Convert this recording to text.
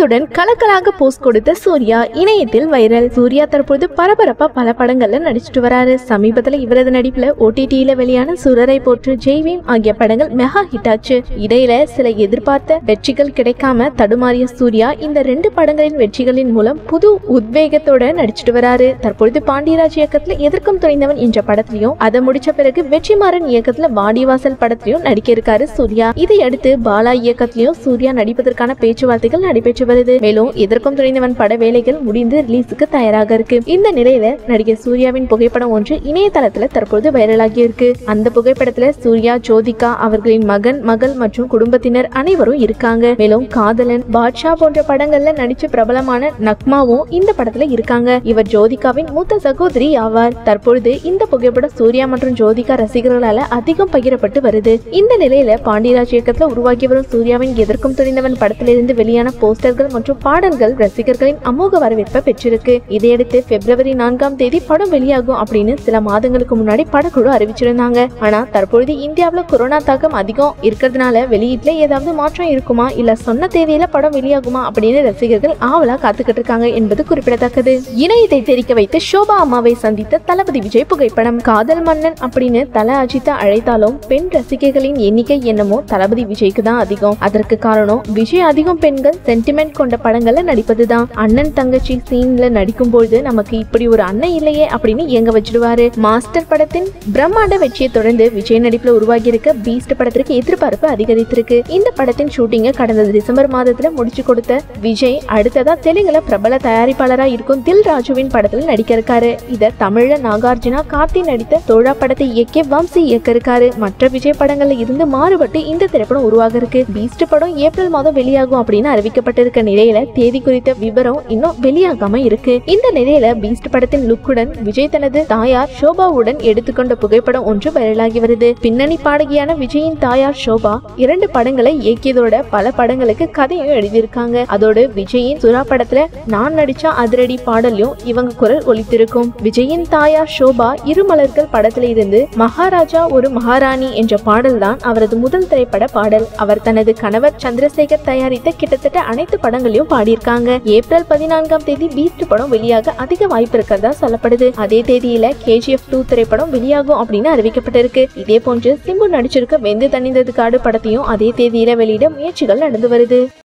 குடும்பத்துடன் கலக்கலாக போஸ்ட் கொடுத்த சூர்யா இணையத்தில் வைரல் சூர்யா தற்போது பரபரப்பா பல படங்கள்ல நடிச்சிட்டு வராரு சமீபத்துல இவரது நடிப்புல ஓடிடியில வெளியான சுரரை போற்று ஜெய்வீம் ஆகிய படங்கள் மெகா ஹிட் ஆச்சு இடையில சில எதிர்பார்த்த வெற்றிகள் கிடைக்காம தடுமாறிய சூர்யா இந்த ரெண்டு படங்களின் வெற்றிகளின் மூலம் புது உத்வேகத்தோட நடிச்சிட்டு வராரு தற்பொழுது பாண்டியராஜ் இயக்கத்துல எதிர்க்கும் துணிந்தவன் என்ற படத்திலையும் அதை முடிச்ச பிறகு வெற்றிமாறன் இயக்கத்துல வாடிவாசல் படத்திலையும் நடிக்க இருக்காரு சூர்யா இதையடுத்து பாலா இயக்கத்திலையும் சூர்யா நடிப்பதற்கான பேச்சுவார்த்தைகள் நடைபெற்று வருது மேலும் எதற்கும் துணிந்தவன் பட வேலைகள் முடிந்து ரிலீஸுக்கு தயாராக இருக்கு இந்த நிலையில நடிகர் சூர்யாவின் புகைப்படம் ஒன்று இணையதளத்துல தற்போது வைரலாகி இருக்கு அந்த புகைப்படத்துல சூர்யா ஜோதிகா அவர்களின் மகன் மகள் மற்றும் குடும்பத்தினர் அனைவரும் இருக்காங்க மேலும் காதலன் பாட்ஷா போன்ற படங்கள்ல நடிச்ச பிரபலமான நக்மாவும் இந்த படத்துல இருக்காங்க இவர் ஜோதிகாவின் மூத்த சகோதரி ஆவார் தற்பொழுது இந்த புகைப்படம் சூர்யா மற்றும் ஜோதிகா ரசிகர்களால அதிகம் பகிரப்பட்டு வருது இந்த நிலையில பாண்டியராஜ் இயக்கத்துல உருவாகி வரும் சூர்யாவின் எதற்கும் துணிந்தவன் படத்திலிருந்து வெளியான போஸ்டர்கள் மற்றும் பாடல்கள் ரசிகர்களின் அமோக வரவேற்பை பெற்றிருக்கு இதையடுத்து பிப்ரவரி நான்காம் தேதி படம் வெளியாகும் அப்படின்னு சில மாதங்களுக்கு முன்னாடி படக்குழு அறிவிச்சிருந்தாங்க ஆனா தற்பொழுது இந்தியாவுல கொரோனா தாக்கம் அதிகம் இருக்கிறதுனால வெளியீட்டுல ஏதாவது மாற்றம் இருக்குமா இல்ல சொன்ன தேதியில படம் வெளியாகுமா அப்படின்னு ரசிகர்கள் ஆவலா காத்துக்கிட்டு இருக்காங்க என்பது குறிப்பிடத்தக்கது இணையத்தை தெரிக்க வைத்து ஷோபா அம்மாவை சந்தித்த தளபதி விஜய் புகைப்படம் காதல் மன்னன் அப்படின்னு தல அஜித்தை அழைத்தாலும் பெண் ரசிகைகளின் எண்ணிக்கை என்னமோ தளபதி விஜய்க்கு தான் அதிகம் அதற்கு காரணம் விஜய் அதிகம் பெண்கள் சென்டிமெண்ட் கொண்ட படங்கள்ல நடிப்பதுதான் அண்ணன் தங்கச்சி சீன்ல நடிக்கும்போது நமக்கு இப்படி ஒரு அண்ணன் இல்லையே அப்படின்னு இயங்க வச்சிடுவாரு மாஸ்டர் படத்தின் பிரம்மாண்ட வெற்றியை தொடர்ந்து விஜய் நடிப்புல உருவாகி இருக்க பீஸ்ட் படத்திற்கு எதிர்பார்ப்பு அதிகரித்திருக்கு இந்த படத்தின் ஷூட்டிங்கை கடந்த டிசம்பர் மாதத்துல முடிச்சு கொடுத்த விஜய் அடுத்ததா தெலுங்குல பிரபல தயாரிப்பாளரா இருக்கும் தில் ராஜுவின் படத்துல நடிக்க இருக்காரு இத தமிழ்ல நாகார்ஜுனா கார்த்தி நடித்த தோழா படத்தை இயக்கிய வம்சி இயக்க இருக்காரு மற்ற விஜய் படங்கள்ல இருந்து மாறுபட்டு இந்த திரைப்படம் உருவாக இருக்கு பீஸ்ட் படம் ஏப்ரல் மாதம் வெளியாகும் அப்படின்னு அறிவிக்கப்பட்டிருக்க நிலையில தேதி குறித்த விவரம் இன்னும் வெளியாகாம இருக்கு இந்த நிலையில பீஸ்ட் படத்தின் லுக்குடன் விஜய் தனது தாயார் ஷோபாவுடன் எடுத்துக்கொண்ட புகைப்படம் ஒன்று வைரலாகி வருது பின்னணி பாடகியான விஜயின் தாயார் ஷோபா இரண்டு படங்களை இயக்கியதோட பல படங்களுக்கு கதையும் எழுதியிருக்காங்க அதோடு விஜயின் சுறா படத்துல நான் நடிச்சா அதிரடி பாடலையும் இவங்க குரல் ஒலித்திருக்கும் விஜயின் தாயார் ஷோபா இருமலர்கள் படத்துல இருந்து மகாராஜா ஒரு மகாராணி என்ற பாடல் தான் அவரது முதல் திரைப்பட பாடல் அவர் தனது கணவர் சந்திரசேகர் தயாரித்த கிட்டத்தட்ட அனைத்து படங்களையும் பாடியிருக்காங்க ஏப்ரல் பதினான்காம் தேதி பீஸ்ட் படம் வெளியாக அதிக வாய்ப்பு இருக்கிறதா சொல்லப்படுது அதே தேதியில கேஜிஎஃப் டூ திரைப்படம் வெளியாகும் அப்படின்னு அறிவிக்கப்பட்டிருக்கு இதே போன்று சிம்பு நடிச்சிருக்க வெந்து தணிந்தது காடு படத்தையும் அதே தேதியில வெளியிட முயற்சிகள் நடந்து வருது